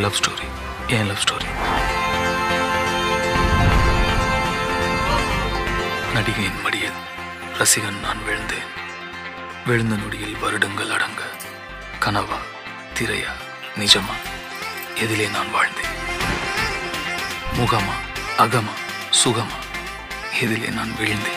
love story என் love story நடிகையின் மடியில் ரசிகன் நான் விழுந்தேன் விழுந்த நொடியில் வருடங்கள் அடங்க கனவா திரையா நிஜமா எதிலே நான் வாழ்ந்தேன் முகமா அகமா சுகமா எதிலே நான் விழுந்தேன்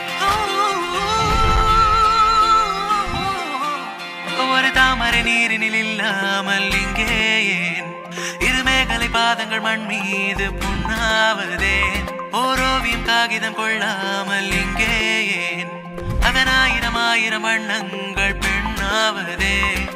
ஒரு தாமரை நீரினில் இல்லாமல் இங்கே ஏன் இரு மேகலை பாதங்கள் மண் மீது புண்ணாவதேன் ஓரோவியம் காகிதம் கொள்ளாமல் இங்கே ஏன் அதன் ஆயிரம் ஆயிரம் வண்ணங்கள் பெண்ணாவதே